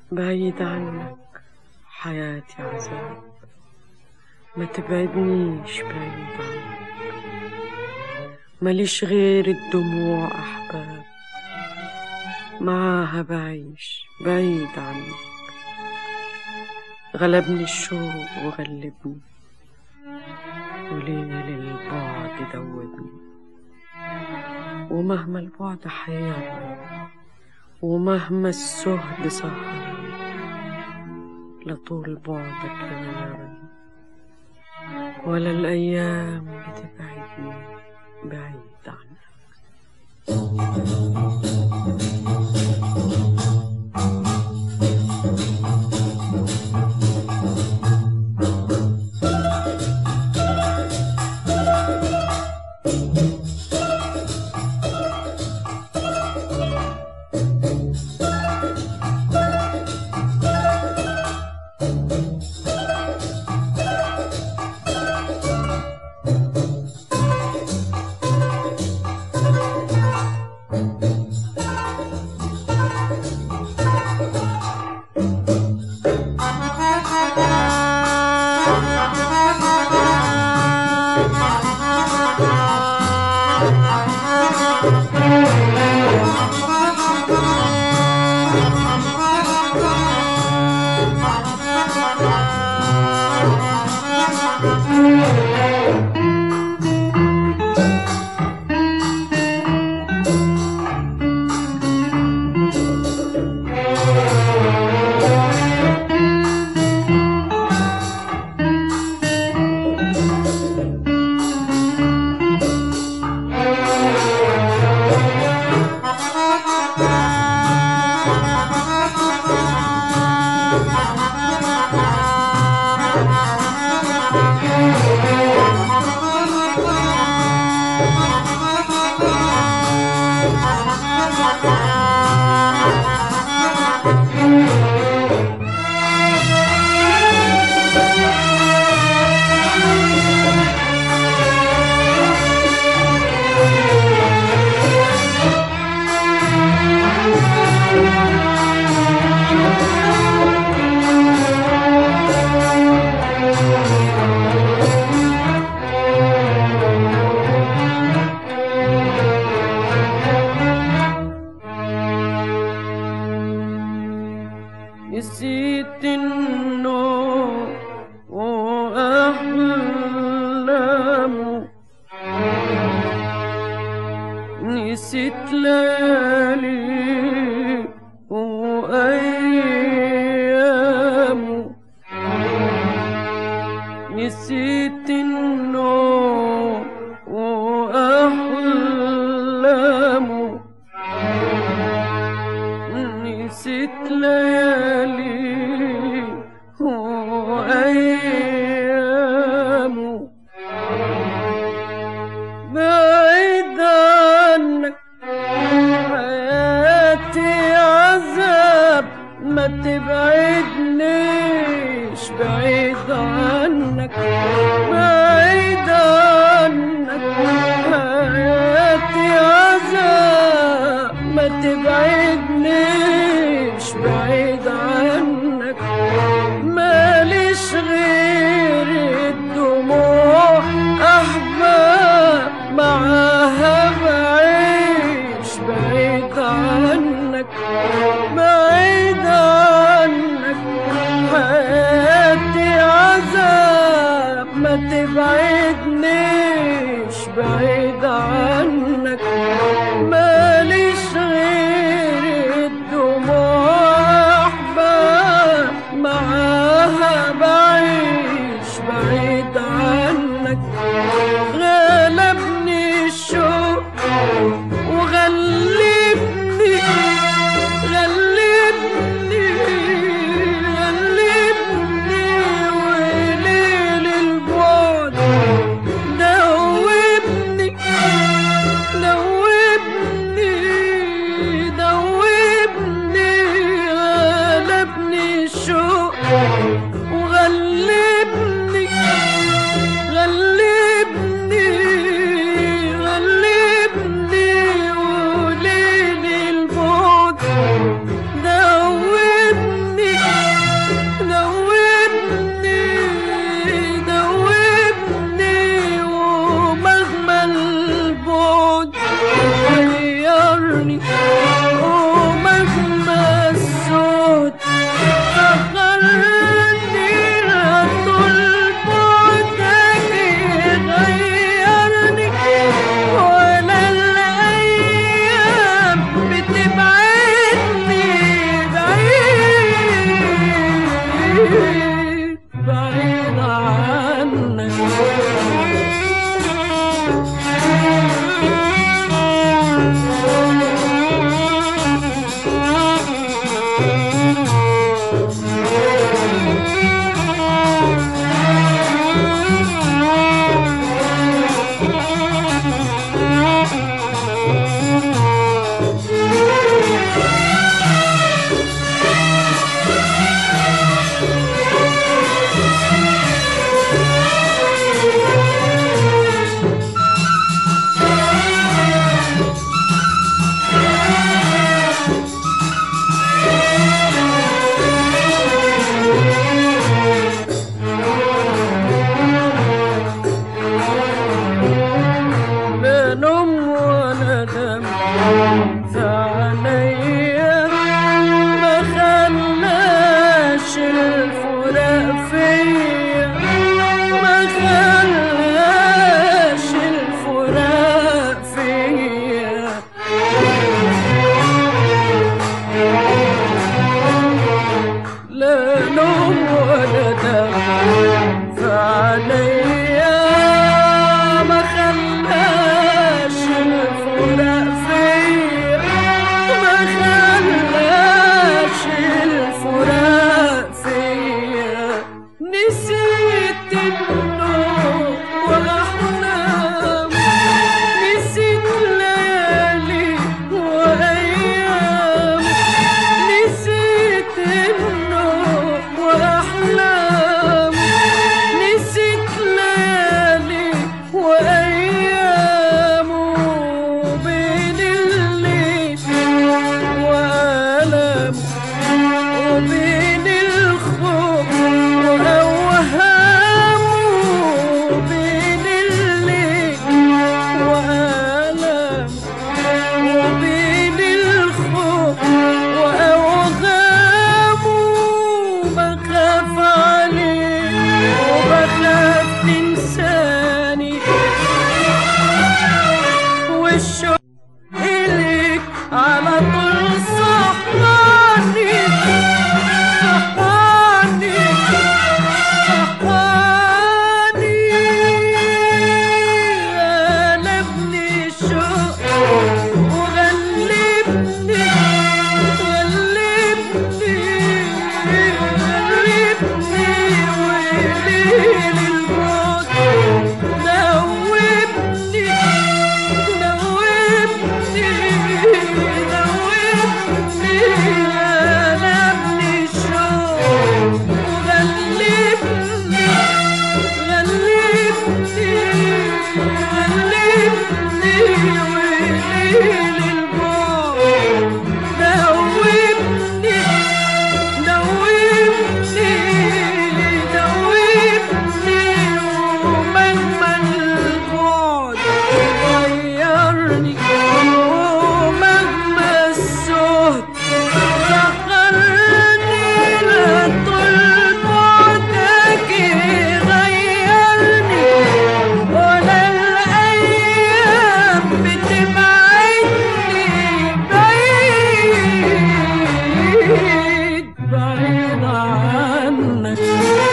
بعيد عنك حياتي عذاب ما تبعدنيش بعيد عنك ماليش غير الدموع أحباب معاها بعيش بعيد عنك غلبني الشوق وغلبني وليل البعد دوبني ومهما البعد حيرني ومهما السهد سهرني لطول بعدك يغيرني ولا الأيام بتبعدني بعيد عنك نسيت النوم وأحلامه نسيت ليالي وأيامه نسيت النوم وأحلامه نسيت ليالي وأيامه بعيد عنك حياتي عذاب ما تبعدنيش بعيد عنك بعيد عنك حياتي عذاب ما تبعدنيش بعيد عنك ماليش غير الدموع أحباب معاها بعيش بعيد عنك بعيد عنك حياتي عذاب ما تبعدنيش بعيد عنك ماليش غير الدموع أحباب معاها بعيش بعيد عنك غلبني الشوق وغلبني غلبني غلبني وليل البعد فيا ما خلاش الفراق فيا لا نوم ولا دم فعليا ما خلاش الفراق فيا ما خلاش الفراق فيا نسيت النوم واحلام نسيت ليالي وايام نسيت النوم واحلام نسيت ليالي وايام وبين الليل والم وبين الخوف واوهام وبين الليل والم وبين الخوف وأوهام بخاف عليك وبخاف تنساني والشوق إليك على طول صحاني صحاني صحاني غلبني الشوق وغلبني غلبني غلبني وليل الموت دوبني دوبني دوبني غلبني الشوق وغلبني غلبني غلبني وليل الموت دوبني دوبني دوبني ومهما البعد غيرني ومهما السهد سخرني لطول بعدك غيرني ولا الأيام بتبعدني بعيد بعيد عنك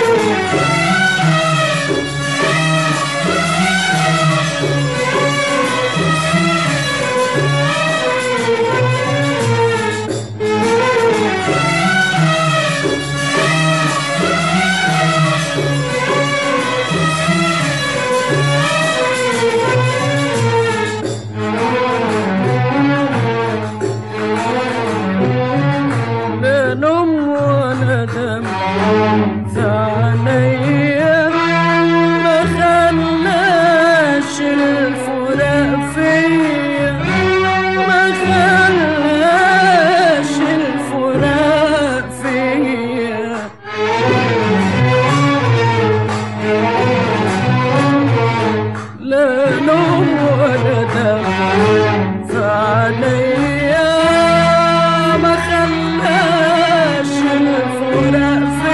لا نوم ولا دم ثانية ما خلاش الفراق فيا ما خلاش الفراق فيا لا نوم ولا دم فعليا ما خلاش الفراق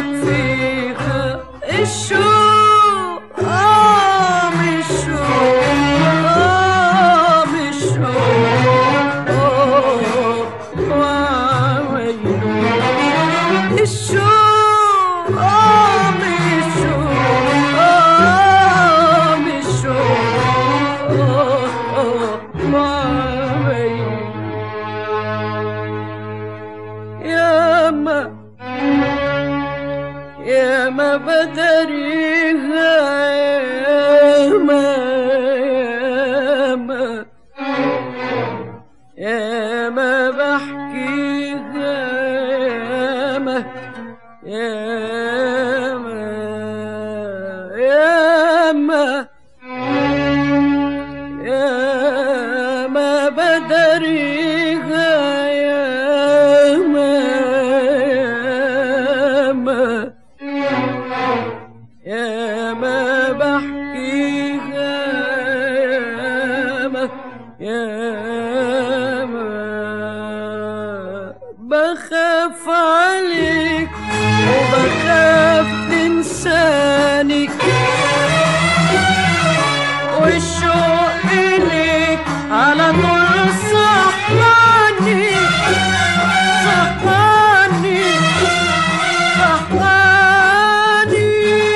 لك فيها الشوق آه مش شوق آه مش شوق آه وعينه الشوق آه مش شوق آه مش شوق آه آه وعينه ياما ياما بدريها ياما ياما ياما بحكيها ياما ياما ياما ياما بدريها ياما ياما ياما بحكيها ياما ياما بخاف عليك وبخاف تنساني والشوق إليك على طول صحاني صحاني صحاني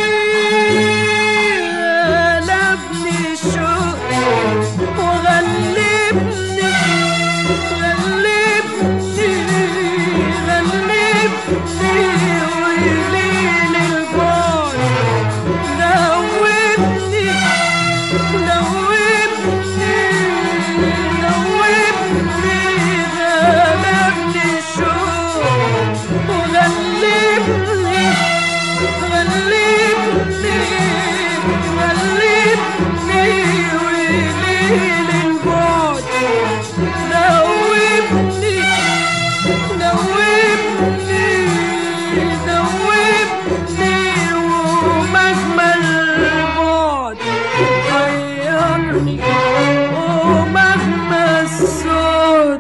غلبني الشوق وغلبني غلبني غلبني ويليل البعد دوبني دوبني دوبني غلبني الشوق وغلبني غلبني غلبني ويليل البعد دوبني دوبني دوبني ومهما البعد غيرني ومهما الصوت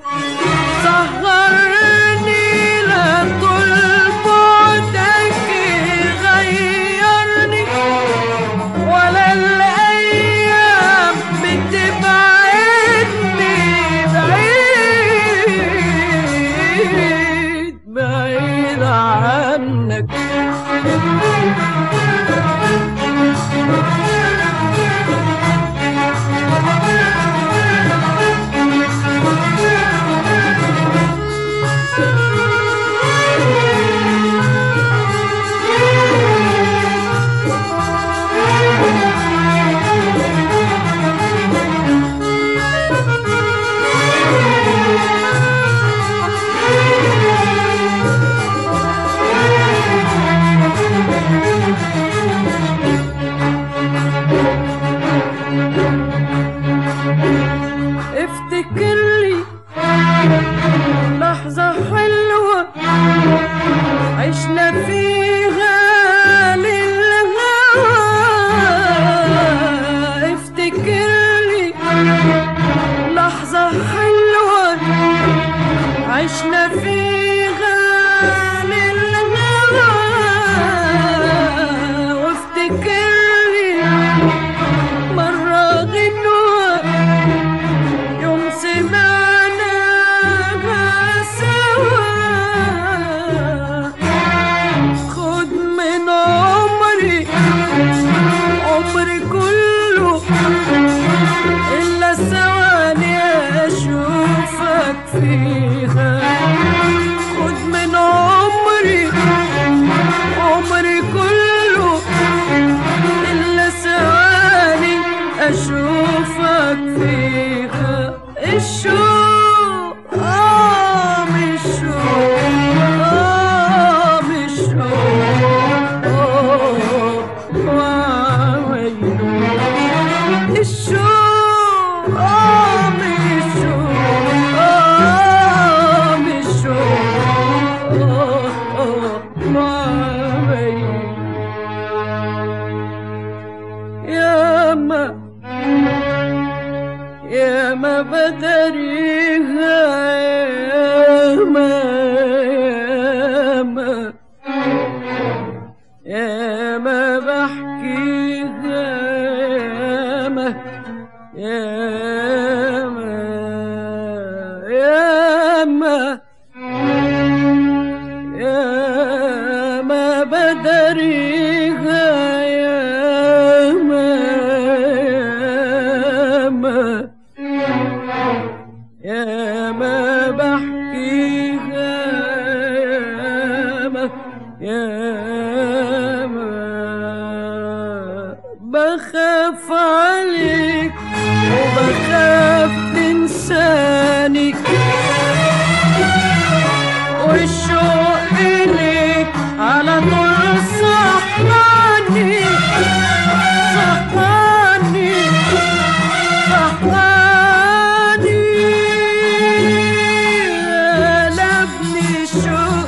سهرني لا طول بعدك غيرني ولا الأيام بتبعدني بعيد بعيد عنك داريها ياما ياما ياما بحكيها ياما ياما بخاف عليك وبخاف تنساني والشوق إليك على طول صحاني صحاني صحاني غلبني شوق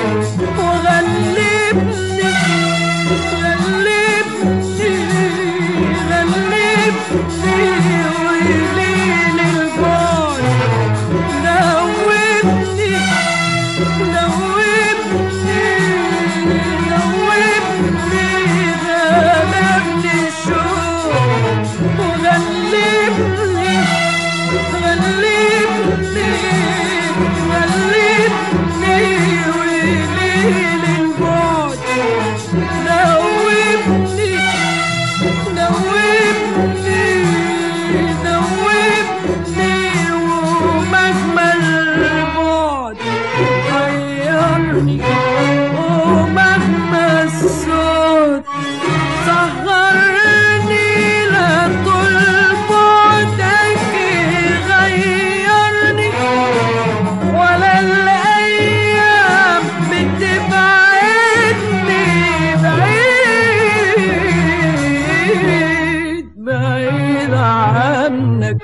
وغلبني غلبني غلبني ويلين البعد نوبني نوبني نوبني غلبني شوق وغلبني غلبني غلبني ويلين البعد نوبني نوبني نوبني ومهما البعد غيرني ومهما الصوت سهرني لطول بعدك غيرني ولا الأيام بتبعدني بعيد بعيد عنك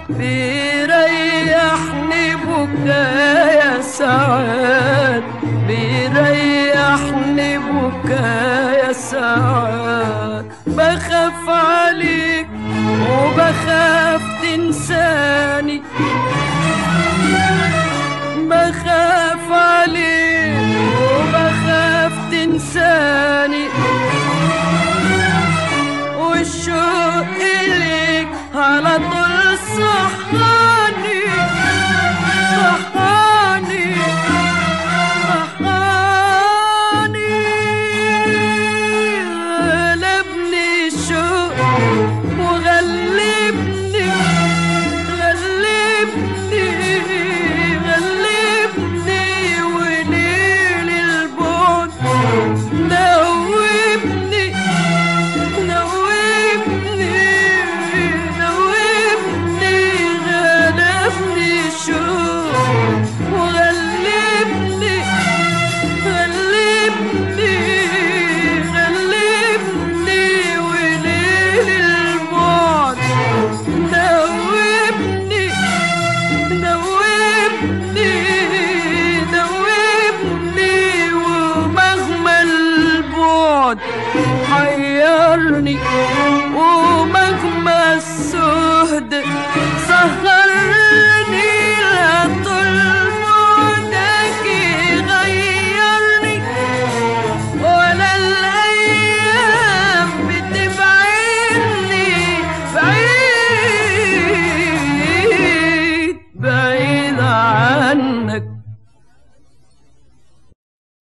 بيريحني بكايا ساعات بيريحني بكايا ساعات بخاف عليك وبخاف تنساني بخاف عليك وبخاف تنساني والشوق إليك على طول صحاني